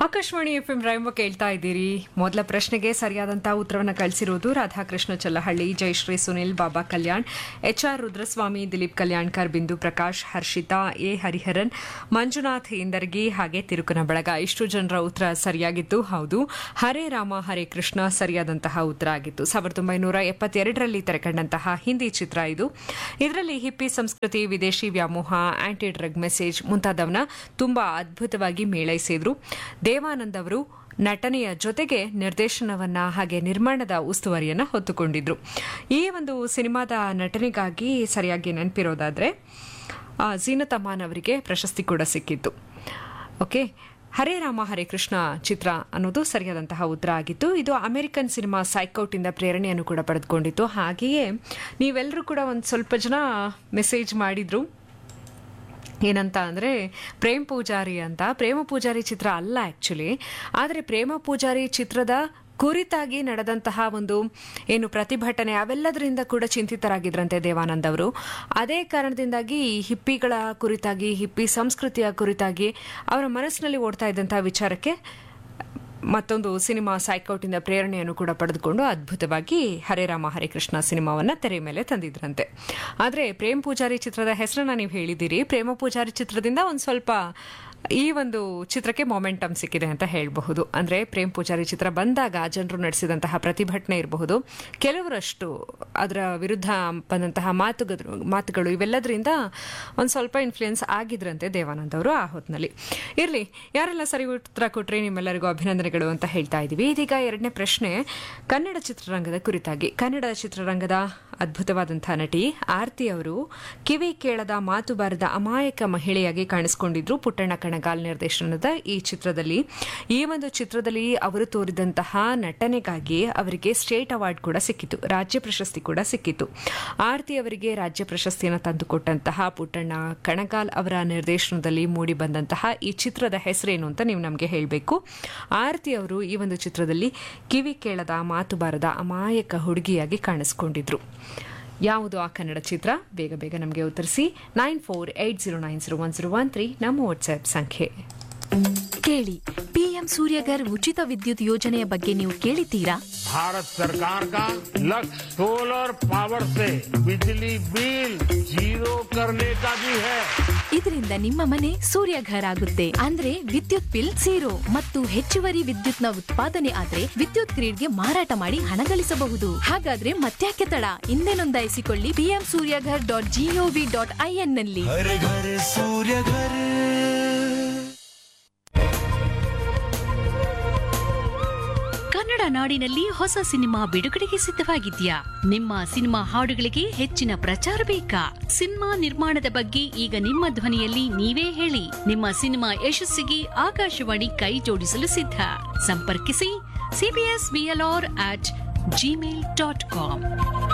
Akashvani F M ರೈಂಬ ಕೇಳ್ತಾ ಇದ್ದೀರಿ ಮೊದಲ ಪ್ರಶ್ನೆಗೆ ಸರಿಯಾದಂತ ಉತ್ತರವನ್ನು ಕಳಿಸಿರುವುದು Radhakrishna Challahalli Jayashree Sunil Baba Kalyan H R Rudraswamy Dileep Kalyankar Bindu Prakash Harshitha A Hariharan Manjunath Indargi ಹಾಗೆ ತಿರುಕನ ಬಳಗ ಇಷ್ಟು ಜನರ ಉತ್ತರ ಸರಿಯಾಗಿತ್ತು ಹೌದು ಹರೇ ರಾಮ ಹರೇ ಕೃಷ್ಣ ಸರಿಯಾದಂತಹ ಉತ್ತರ ಆಗಿತ್ತು ಸಾವಿರದ ಒಂಬೈನೂರ ಎಪ್ಪತ್ತೆರಡರಲ್ಲಿ ತೆರೆಕಂಡಂತಹ ಹಿಂದಿ ಚಿತ್ರ ಇದು ಇದರಲ್ಲಿ ಹಿಪ್ಪಿ ಸಂಸ್ಕೃತಿ ವಿದೇಶಿ ವ್ಯಾಮೋಹ ಆಂಟಿ ಡ್ರಗ್ ಮೆಸೇಜ್ ಮುಂತಾದವನ್ನ ತುಂಬಾ ಅದ್ಭುತವಾಗಿ ಮೇಳೈಸಿದ್ರು ದೇವಾನಂದ್ ಅವರು ನಟನೆಯ ಜೊತೆಗೆ ನಿರ್ದೇಶನವನ್ನ ಹಾಗೆ ನಿರ್ಮಾಣದ ಉಸ್ತುವಾರಿಯನ್ನ ಹೊತ್ತುಕೊಂಡಿದ್ರು ಈ ಒಂದು ಸಿನಿಮಾದ ನಟನೆಗಾಗಿ ಸರಿಯಾಗಿ ನೆನಪಿರೋದಾದ್ರೆ ಆ, ಝೀನತ್ ಅಮಾನ್ ಅವರಿಗೆ ಪ್ರಶಸ್ತಿ ಕೂಡ ಸಿಕ್ಕಿತ್ತು ಓಕೆ ಹರೇ ರಾಮ ಹರೇ ಕೃಷ್ಣ ಚಿತ್ರ ಅನ್ನೋದು ಸರಿಯಾದಂತಹ ಉತ್ತರ ಆಗಿತ್ತು ಇದು ಅಮೆರಿಕನ್ ಸಿನಿಮಾ ಸೈಕೌಟ್ ಇಂದ ಪ್ರೇರಣೆಯನ್ನು ಕೂಡ ಪಡೆದುಕೊಂಡಿತ್ತು ಹಾಗೆಯೇ ನೀವೆಲ್ಲರೂ ಕೂಡ ಒಂದು ಸ್ವಲ್ಪ ಜನ ಮೆಸೇಜ್ ಮಾಡಿದ್ರು ಏನಂತ ಅಂದರೆ ಪ್ರೇಮ್ ಪೂಜಾರಿ ಅಂತ ಪ್ರೇಮ ಪೂಜಾರಿ ಚಿತ್ರ ಅಲ್ಲ ಆ್ಯಕ್ಚುಲಿ ಆದರೆ ಪ್ರೇಮ ಪೂಜಾರಿ ಚಿತ್ರದ ಕುರಿತಾಗಿ ನಡೆದಂತಹ ಒಂದು ಏನು ಪ್ರತಿಭಟನೆ ಅವೆಲ್ಲದರಿಂದ ಕೂಡ ಚಿಂತಿತರಾಗಿದ್ರಂತೆ ದೇವಾನಂದ್ ಅವರು ಅದೇ ಕಾರಣದಿಂದಾಗಿ ಈ ಹಿಪ್ಪಿಗಳ ಕುರಿತಾಗಿ ಹಿಪ್ಪಿ ಸಂಸ್ಕೃತಿಯ ಕುರಿತಾಗಿ ಅವರ ಮನಸ್ಸಿನಲ್ಲಿ ಓಡ್ತಾ ಇದ್ದಂತಹ ವಿಚಾರಕ್ಕೆ ಮತ್ತೊಂದು ಸಿನಿಮಾ ಸೈಕೌಟ್ ಇಂದ ಪ್ರೇರಣೆಯನ್ನು ಕೂಡ ಪಡೆದುಕೊಂಡು ಅದ್ಭುತವಾಗಿ ಹರೇ ರಾಮ ಹರೇ ಕೃಷ್ಣ ಸಿನಿಮಾವನ್ನ ತೆರೆ ಮೇಲೆ ತಂದಿದ್ರಂತೆ ಆದ್ರೆ ಪ್ರೇಮ್ ಪೂಜಾರಿ ಚಿತ್ರದ ಹೆಸರನ್ನ ನೀವು ಹೇಳಿದ್ದೀರಿ ಪ್ರೇಮ ಪೂಜಾರಿ ಚಿತ್ರದಿಂದ ಒಂದು ಸ್ವಲ್ಪ ಈ ಒಂದು ಚಿತ್ರಕ್ಕೆ ಮೊಮೆಂಟಮ್ ಸಿಕ್ಕಿದೆ ಅಂತ ಹೇಳಬಹುದು ಅಂದ್ರೆ ಪ್ರೇಮ್ ಪೂಜಾರಿ ಚಿತ್ರ ಬಂದಾಗ ಜನರು ನಡೆಸಿದಂತಹ ಪ್ರತಿಭಟನೆ ಇರಬಹುದು ಕೆಲವರಷ್ಟು ಅದರ ವಿರುದ್ಧ ಬಂದಂತಹ ಮಾತುಗಳು ಮಾತುಗಳು ಇವೆಲ್ಲದರಿಂದ ಒಂದು ಸ್ವಲ್ಪ ಇನ್ಫ್ಲೂಯೆನ್ಸ್ ಆಗಿದ್ರಂತೆ ದೇವಾನಂದ್ ಅವರು ಆ ಹೊತ್ತಿನಲ್ಲಿ ಇರಲಿ ಯಾರೆಲ್ಲ ಸರಿ ಉತ್ತರ ಕೊಟ್ರೆ ನಿಮ್ಮೆಲ್ಲರಿಗೂ ಅಭಿನಂದನೆಗಳು ಅಂತ ಹೇಳ್ತಾ ಇದ್ದೀವಿ ಇದೀಗ ಎರಡನೇ ಪ್ರಶ್ನೆ ಕನ್ನಡ ಚಿತ್ರರಂಗದ ಕುರಿತಾಗಿ ಕನ್ನಡ ಚಿತ್ರರಂಗದ ಅದ್ಭುತವಾದಂತಹ ನಟಿ ಆರ್ತಿ ಅವರು ಕಿವಿ ಕೇಳದ ಮಾತು ಬಾರದ ಅಮಾಯಕ ಮಹಿಳೆಯಾಗಿ ಕಾಣಿಸಿಕೊಂಡಿದ್ರು ಪುಟ್ಟಣ್ಣ ಕಣಗಾಲ್ ನಿರ್ದೇಶನದ ಈ ಚಿತ್ರದಲ್ಲಿ ಈ ಒಂದು ಚಿತ್ರದಲ್ಲಿ ಅವರು ತೋರಿದಂತಹ ನಟನೆಗಾಗಿ ಅವರಿಗೆ ಸ್ಟೇಟ್ ಅವಾರ್ಡ್ ಕೂಡ ಸಿಕ್ಕಿತು ರಾಜ್ಯ ಪ್ರಶಸ್ತಿ ಕೂಡ ಸಿಕ್ಕಿತು ಆರ್ತಿ ಅವರಿಗೆ ರಾಜ್ಯ ಪ್ರಶಸ್ತಿಯನ್ನು ತಂದುಕೊಟ್ಟಂತಹ ಪುಟ್ಟಣ್ಣ ಕಣಗಾಲ್ ಅವರ ನಿರ್ದೇಶನದಲ್ಲಿ ಮೂಡಿ ಬಂದಂತಹ ಈ ಚಿತ್ರದ ಹೆಸರೇನು ಅಂತ ನೀವು ನಮಗೆ ಹೇಳಬೇಕು ಆರ್ತಿ ಅವರು ಈ ಒಂದು ಚಿತ್ರದಲ್ಲಿ ಕಿವಿ ಕೇಳದ ಮಾತು ಬಾರದ ಅಮಾಯಕ ಹುಡುಗಿಯಾಗಿ ಕಾಣಿಸಿಕೊಂಡಿದ್ರು ಯಾವುದು ಆ ಕನ್ನಡ ಚಿತ್ರ ಬೇಗ ಬೇಗ ನಮಗೆ ಉತ್ತರಿಸಿ nine four eight zero nine zero one zero one three ನಮ್ಮ ವಾಟ್ಸ್ಆಪ್ ಸಂಖ್ಯೆ ಕೇಳಿ ಪಿಎಂ ಸೂರ್ಯಗರ್ ಉಚಿತ ವಿದ್ಯುತ್ ಯೋಜನೆಯ ಬಗ್ಗೆ ನೀವು ಕೇಳಿದ್ದೀರಾ भारत सरकार का लक्ष्य सोलर पावर से बिजली बिल जीरो करने का भी है ಇದರಿಂದ ನಿಮ್ಮ ಮನೆ ಸೂರ್ಯಘರ್ ಆಗುತ್ತೆ ಅಂದ್ರೆ ವಿದ್ಯುತ್ ಬಿಲ್ ಝೀರೋ ಮತ್ತು ಹೆಚ್ಚುವರಿ ವಿದ್ಯುತ್ನ ಉತ್ಪಾದನೆ ಆದ್ರೆ ವಿದ್ಯುತ್ ಗ್ರಿಡ್ಗೆ ಮಾರಾಟ ಮಾಡಿ ಹಣ ಗಳಿಸಬಹುದು ಹಾಗಾದ್ರೆ ಮತ್ತ್ಯಾಕೆ ತಡ ಹಿಂದೆ ನೋಂದಾಯಿಸಿಕೊಳ್ಳಿ PM Suryaghar dot G O V dot I N ನಲ್ಲಿ हर घर सूर्य घर ಕನ್ನಡ ನಾಡಿನಲ್ಲಿ ಹೊಸ ಸಿನಿಮಾ ಬಿಡುಗಡೆಗೆ ಸಿದ್ಧವಾಗಿದ್ಯಾ ನಿಮ್ಮ ಸಿನಿಮಾ ಹಾಡುಗಳಿಗೆ ಹೆಚ್ಚಿನ ಪ್ರಚಾರ ಬೇಕಾ ಸಿನಿಮಾ ನಿರ್ಮಾಣದ ಬಗ್ಗೆ ಈಗ ನಿಮ್ಮ ಧ್ವನಿಯಲ್ಲಿ ನೀವೇ ಹೇಳಿ ನಿಮ್ಮ ಸಿನಿಮಾ ಯಶಸ್ಸಿಗೆ ಆಕಾಶವಾಣಿ ಕೈ ಜೋಡಿಸಲು ಸಿದ್ಧ ಸಂಪರ್ಕಿಸಿ CBS BLR at Gmail dot com